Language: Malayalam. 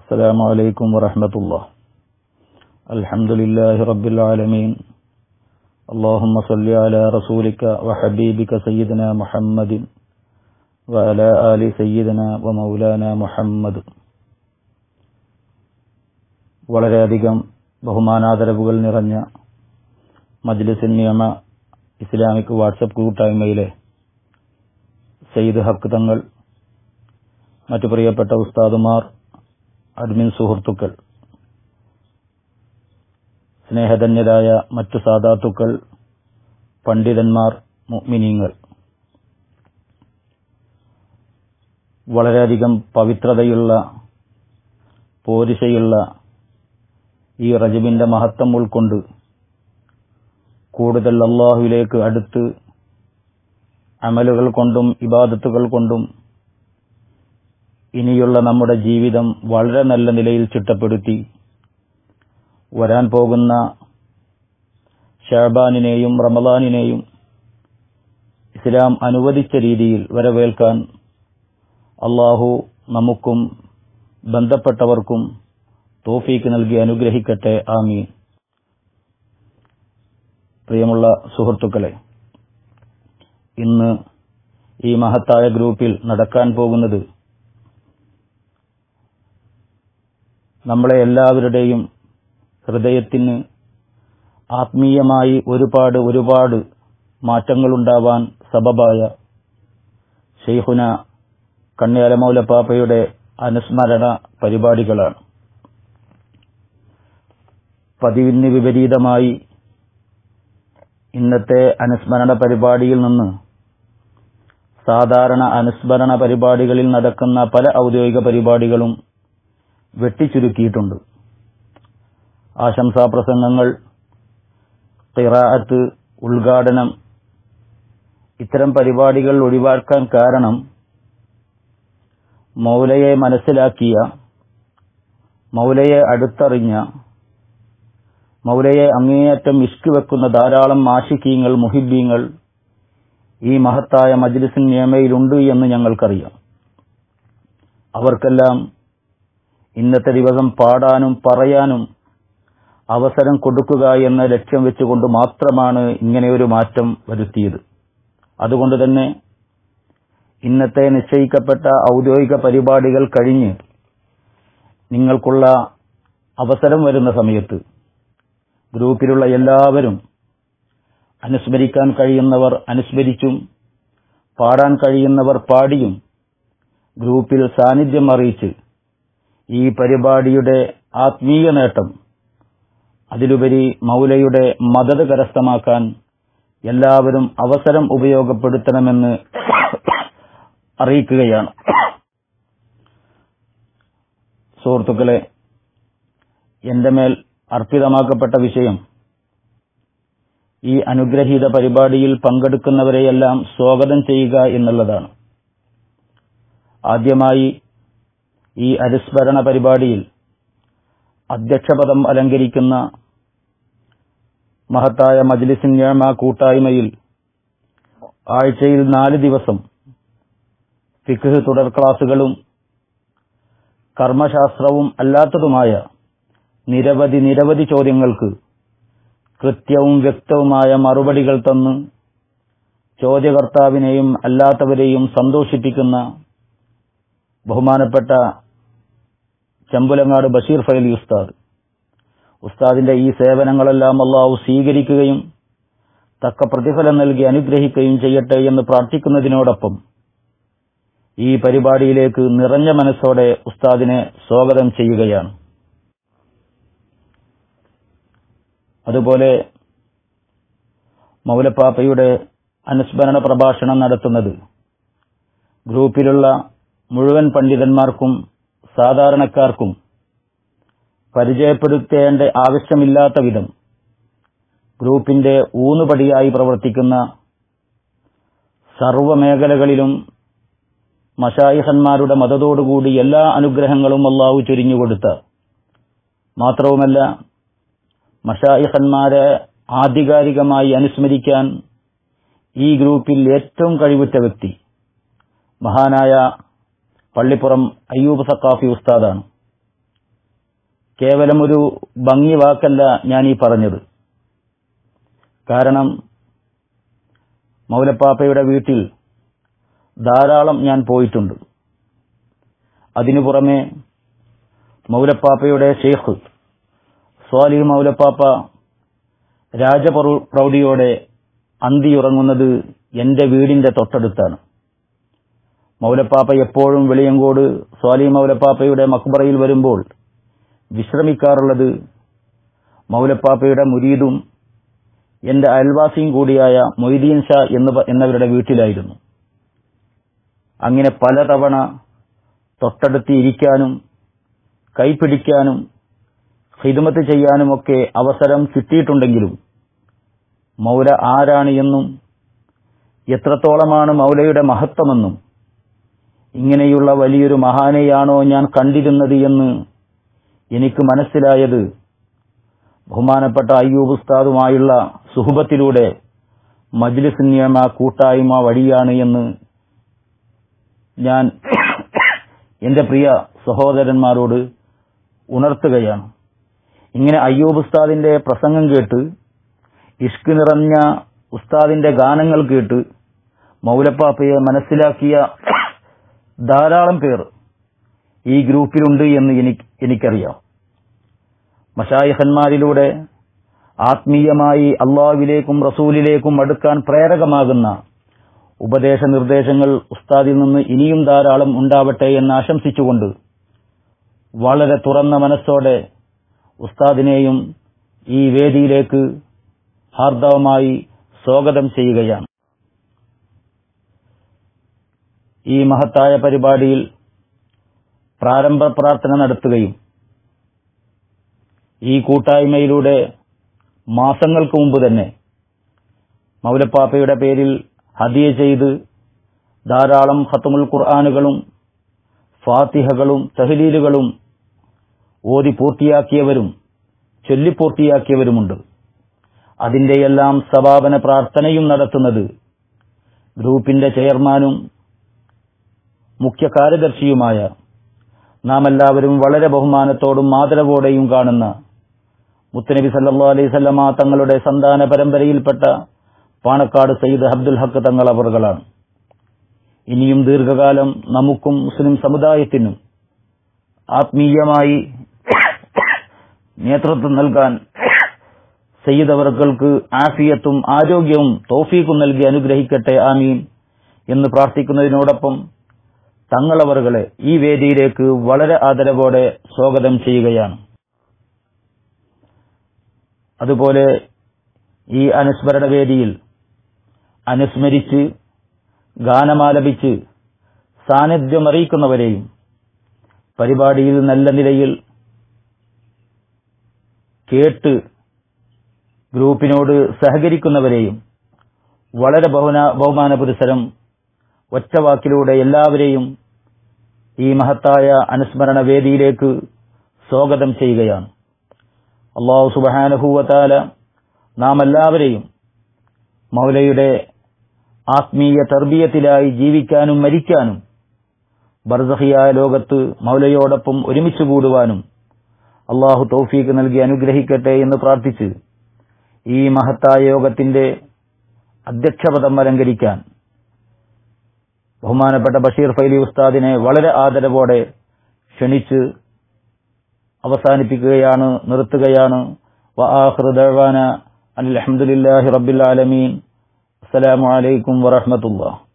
السلام عليكم ورحمة الله الحمد لله رب العالمين اللهم صل على رسولك وحبيبك سيدنا محمد وعلى آل سيدنا ومولانا محمد വളരെയധികം ബഹുമാനാദരവുകൾ നിറഞ്ഞ മജ്ലിസിൻ നിയമ ഇസ്ലാമിക് വാട്സപ്പ് കൂട്ടായ്മയിലെ സയ്യിദ് ഹക്ക് തങ്ങൾ മറ്റു പ്രിയപ്പെട്ട ഉസ്താദുമാർ അഡ്മിൻ സുഹൃത്തുക്കൾ സ്നേഹധന്യരായ മറ്റു സാധാത്തുക്കൾ പണ്ഡിതന്മാർ മുഅ്മിനീങ്ങൾ വളരെയധികം പവിത്രതയുള്ള പോരിശയുള്ള ഈ റജബിന്റെ മഹത്വം ഉൾക്കൊണ്ട് കൂടുതൽ അള്ളാഹുവിലേക്ക് അടുത്ത് അമലുകൾ കൊണ്ടും ഇബാദത്തുകൾ കൊണ്ടും ഇനിയുള്ള നമ്മുടെ ജീവിതം വളരെ നല്ല നിലയിൽ ചിട്ടപ്പെടുത്തി വരാൻ പോകുന്ന ഷാബാനിനെയും റമദാനിനെയും ഇസ്ലാം അനുവദിച്ച രീതിയിൽ വരവേൽക്കാൻ അള്ളാഹു നമുക്കും ബന്ധപ്പെട്ടവർക്കും തോഫീക്ക് നൽകി അനുഗ്രഹിക്കട്ടെ ആമീൻ പ്രിയമുള്ള സുഹൃത്തുക്കളെ ഇന്ന് ഈ മഹത്തായ ഗ്രൂപ്പിൽ നടക്കാൻ പോകുന്നത് നമ്മളെ എല്ലാവരുടെയും ഹൃദയത്തിന് ആത്മീയമായി ഒരുപാട് ഒരുപാട് മാറ്റങ്ങളുണ്ടാവാൻ സബബായ ഷെയ്ഖുന കണ്യാലമൗലപ്പാപ്പയുടെ അനുസ്മരണ പരിപാടികളാണ് പതിവിന് വിപരീതമായി ഇന്നത്തെ അനുസ്മരണ പരിപാടിയിൽ നിന്ന് സാധാരണ അനുസ്മരണ പരിപാടികളിൽ നടക്കുന്ന പല ഔദ്യോഗിക പരിപാടികളും വെട്ടിച്ചുരുക്കിയിട്ടുണ്ട് ആശംസാ പ്രസംഗങ്ങൾ ഖിറാഅത്ത് ഉദ്ഘാടനം ഇത്തരം പരിപാടികൾ ഒഴിവാക്കാൻ കാരണം മൗലയെ മനസ്സിലാക്കിയ മൗലയെ അടുത്തറിഞ്ഞ മൗലയെ അങ്ങേയറ്റം ഇഷ്കി വെക്കുന്ന ധാരാളം മാഷിക്കീങ്ങൾ മുഹിബീങ്ങൾ ഈ മഹത്തായ മജ്ലിസിൻ നിയമയിലുണ്ട് എന്ന് ഞങ്ങൾക്കറിയാം അവർക്കെല്ലാം ഇന്നത്തെ ദിവസം പാടാനും പറയാനും അവസരം കൊടുക്കുക എന്ന ലക്ഷ്യം വെച്ചുകൊണ്ട് മാത്രമാണ് ഇങ്ങനെയൊരു മാറ്റം വരുത്തിയത് അതുകൊണ്ട് തന്നെ ഇന്നത്തെ നിശ്ചയിക്കപ്പെട്ട ഔദ്യോഗിക പരിപാടികൾ കഴിഞ്ഞ് നിങ്ങൾക്കുള്ള അവസരം വരുന്ന സമയത്ത് ഗ്രൂപ്പിലുള്ള എല്ലാവരും അനുസ്മരിക്കാൻ കഴിയുന്നവർ അനുസ്മരിച്ചും പാടാൻ കഴിയുന്നവർ പാടിയും ഗ്രൂപ്പിൽ സാന്നിധ്യം അറിയിച്ച് ഈ പരിപാടിയുടെ ആത്മീയ നേട്ടം അതിലുപരി മൗലയുടെ മദത് കരസ്ഥമാക്കാൻ എല്ലാവരും അവസരം ഉപയോഗപ്പെടുത്തണമെന്ന് അറിയിക്കുകയാണ് സുഹൃത്തുക്കളെ എന്റെ മേൽ അർപ്പിതമാക്കപ്പെട്ട വിഷയം ഈ അനുഗ്രഹീത പരിപാടിയിൽ പങ്കെടുക്കുന്നവരെയെല്ലാം സ്വാഗതം ചെയ്യുക എന്നുള്ളതാണ് ആദ്യമായി ഈ അനുസ്മരണ പരിപാടിയിൽ അധ്യക്ഷപദം അലങ്കരിക്കുന്ന മഹത്തായ മജ്ലിസിൻ ഞാമ കൂട്ടായ്മയിൽ ആഴ്ചയിൽ നാല് ദിവസം ഫിഖ് തുടർ ക്ലാസുകളും കർമ്മശാസ്ത്രവും അല്ലാത്തതുമായ നിരവധി നിരവധി ചോദ്യങ്ങൾക്ക് കൃത്യവും വ്യക്തവുമായ മറുപടികൾ തന്ന് ചോദ്യകർത്താവിനെയും അല്ലാത്തവരെയും സന്തോഷിപ്പിക്കുന്ന ബഹുമാനപ്പെട്ട ചെമ്പുലങ്ങാട് ബഷീർ ഫൈലി ഉസ്താദ് ഉസ്താദിന്റെ ഈ സേവനങ്ങളെല്ലാം അള്ളാഹു സ്വീകരിക്കുകയും തക്ക പ്രതിഫലം നൽകി അനുഗ്രഹിക്കുകയും ചെയ്യട്ടെ എന്ന് പ്രാർത്ഥിക്കുന്നതിനോടൊപ്പം ഈ പരിപാടിയിലേക്ക് നിറഞ്ഞ മനസ്സോടെ ഉസ്താദിനെ സ്വാഗതം ചെയ്യുകയാണ് അതുപോലെ മൗലപ്പാപ്പയുടെ അനുസ്മരണ പ്രഭാഷണം നടത്തുന്നത് ഗ്രൂപ്പിലുള്ള മുഴുവൻ പണ്ഡിതന്മാർക്കും സാധാരണക്കാർക്കും പരിചയപ്പെടുത്തേണ്ട ആവശ്യമില്ലാത്ത വിധം ഗ്രൂപ്പിന്റെ ഊന്നുപടിയായി പ്രവർത്തിക്കുന്ന സർവമേഖലകളിലും മഷായിഹന്മാരുടെ മതത്തോടുകൂടി എല്ലാ അനുഗ്രഹങ്ങളും അള്ളാഹു ചൊരിഞ്ഞുകൊടുത്ത മാത്രവുമല്ല മഷായിഹന്മാരെ ആധികാരികമായി അനുസ്മരിക്കാൻ ഈ ഗ്രൂപ്പിൽ ഏറ്റവും കഴിവുറ്റ വ്യക്തി മഹാനായ പള്ളിപ്പുറം അയ്യൂബ് സക്കാഫി ഉസ്താദാണ് കേവലം ഒരു ഭംഗി വാക്കല്ല ഞാൻ ഈ പറഞ്ഞത് കാരണം മൗലപ്പാപ്പയുടെ വീട്ടിൽ ധാരാളം ഞാൻ പോയിട്ടുണ്ട് അതിനു പുറമെ മൗലപ്പാപ്പയുടെ ഷെയ്ഖ് സ്വാലി മൗലപ്പാപ്പ രാജപ്രൗഢിയോടെ അന്തിയുറങ്ങുന്നത് എന്റെ വീടിന്റെ തൊട്ടടുത്താണ് മൗലപ്പാപ്പ എപ്പോഴും വെളിയങ്കോട് സ്വാലി മൗലപ്പാപ്പയുടെ മക്ബറയിൽ വരുമ്പോൾ വിശ്രമിക്കാറുള്ളത് മൗലപ്പാപ്പയുടെ മുരീദും എന്റെ അയൽവാസിയും കൂടിയായ മൊയ്തീൻ ഷാ എന്നവരുടെ വീട്ടിലായിരുന്നു അങ്ങനെ പലതവണ തൊട്ടടുത്ത് ഇരിക്കാനും കൈപിടിക്കാനും ഹിദമത്ത് ചെയ്യാനുമൊക്കെ അവസരം കിട്ടിയിട്ടുണ്ടെങ്കിലും മൗല ആരാണ് എന്നും എത്രത്തോളമാണ് മൗലയുടെ മഹത്വമെന്നും ഇങ്ങനെയുള്ള വലിയൊരു മഹാനെയാണോ ഞാൻ കണ്ടിരുന്നത് എന്ന് എനിക്ക് മനസ്സിലായത് ബഹുമാനപ്പെട്ട അയ്യൂബ് ഉസ്താദുമായുള്ള സുഹബത്തിലൂടെ മജ്ലിസ് നിയമ കൂട്ടായ്മ വഴിയാണ് എന്ന് ഞാൻ എന്റെ പ്രിയ സഹോദരന്മാരോട് ഉണർത്തുകയാണ് ഇങ്ങനെ അയ്യൂബ് ഉസ്താദിന്റെ പ്രസംഗം കേട്ട് ഇഷ്ക് നിറഞ്ഞ ഉസ്താദിന്റെ ഗാനങ്ങൾ കേട്ട് മൗലപ്പാപ്പയെ മനസ്സിലാക്കിയ ധാരാളം പേർ ഈ ഗ്രൂപ്പിലുണ്ട് എന്ന് എനിക്ക് എനിക്കറിയാം മഷായഹന്മാരിലൂടെ ആത്മീയമായി അള്ളാഹുവിലേക്കും റസൂലിലേക്കും അടുക്കാൻ പ്രേരകമാകുന്ന ഉപദേശ നിർദ്ദേശങ്ങൾ ഉസ്താദിൽ നിന്ന് ഇനിയും ധാരാളം ഉണ്ടാവട്ടെ എന്ന് ആശംസിച്ചുകൊണ്ട് വളരെ തുറന്ന മനസ്സോടെ ഉസ്താദിനെയും ഈ വേദിയിലേക്ക് ഹാർദവമായി സ്വാഗതം ചെയ്യുകയാണ് ഈ മഹത്തായ പരിപാടിയിൽ പ്രാരംഭ പ്രാർത്ഥന നടത്തുകയും ഈ കൂട്ടായ്മയിലൂടെ മാസങ്ങൾക്ക് മുമ്പ് തന്നെ മൗലപ്പാപ്പയുടെ പേരിൽ ഹദിയ ചെയ്ത് ധാരാളം ഖത്തമുൽ ഖുർആാനുകളും ഫാത്തിഹകളും തഹലീലുകളും ഓതി പൂർത്തിയാക്കിയവരും ചൊല്ലിപ്പൂർത്തിയാക്കിയവരുമുണ്ട് അതിന്റെയെല്ലാം സമാപന പ്രാർത്ഥനയും നടത്തുന്നത് ഗ്രൂപ്പിന്റെ ചെയർമാനും മുഖ്യ കാര്യദർശിയുമായ നാം എല്ലാവരും വളരെ ബഹുമാനത്തോടും ആദരവോടെയും കാണുന്ന മുത്തനബി സല്ലാ അലൈഹി സ്വല്ലമ തങ്ങളുടെ സന്താന പരമ്പരയിൽപ്പെട്ട പാണക്കാട് സയ്യിദ് അബ്ദുൽ ഹക്ക് തങ്ങൾ അവറുകളാണ് ഇനിയും ദീർഘകാലം നമുക്കും മുസ്ലിം സമുദായത്തിനും ആത്മീയമായി നേതൃത്വം നൽകാൻ സയ്യിദ് അവർക്കൾക്ക് ആഫിയത്തും ആരോഗ്യവും തോഫീക്കും നൽകി അനുഗ്രഹിക്കട്ടെ ആമീൻ എന്ന് പ്രാർത്ഥിക്കുന്നതിനോടൊപ്പം തങ്ങളവറുകളെ ഈ വേദിയിലേക്ക് വളരെ ആദരവോടെ സ്വാഗതം ചെയ്യുകയാണ് അതുപോലെ ഈ അനുസ്മരണ വേദിയിൽ അനുസ്മരിച്ച് ഗാനമാലപിച്ച് സാന്നിധ്യമറിയിക്കുന്നവരെയും പരിപാടിയിൽ നല്ല നിലയിൽ കേട്ട് ഗ്രൂപ്പിനോട് സഹകരിക്കുന്നവരെയും വളരെ ബഹുന ബഹുമാന പുരസരം ഒറ്റവാക്കിലൂടെ എല്ലാവരെയും ഈ മഹത്തായ അനുസ്മരണ വേദിയിലേക്ക് സ്വാഗതം ചെയ്യുകയാണ് അള്ളാഹു സുബാനഹൂവത്താല നാം എല്ലാവരെയും മൗലയുടെ ആത്മീയ തർബീയത്തിലായി ജീവിക്കാനും മരിക്കാനും ബർസഹിയായ ലോകത്ത് മൗലയോടൊപ്പം ഒരുമിച്ച് കൂടുവാനും അള്ളാഹു തൗഫീക്ക് നൽകി അനുഗ്രഹിക്കട്ടെ എന്ന് പ്രാർത്ഥിച്ച് ഈ മഹത്തായ യോഗത്തിന്റെ അധ്യക്ഷപദം അലങ്കരിക്കാൻ ബഹുമാനപ്പെട്ട ബഷീർ ഫൈലി ഉസ്താദിനെ വളരെ ആദരവോടെ ക്ഷണിച്ച് അവസാനിപ്പിക്കുകയാണ് നിർത്തുകയാണ് വആഖിറു ദഅവാന അൽഹംദുലില്ലാഹി റബ്ബിൽ ആലമീൻ അസ്സലാമു അലൈക്കും വറഹ്മത്തുള്ളാഹി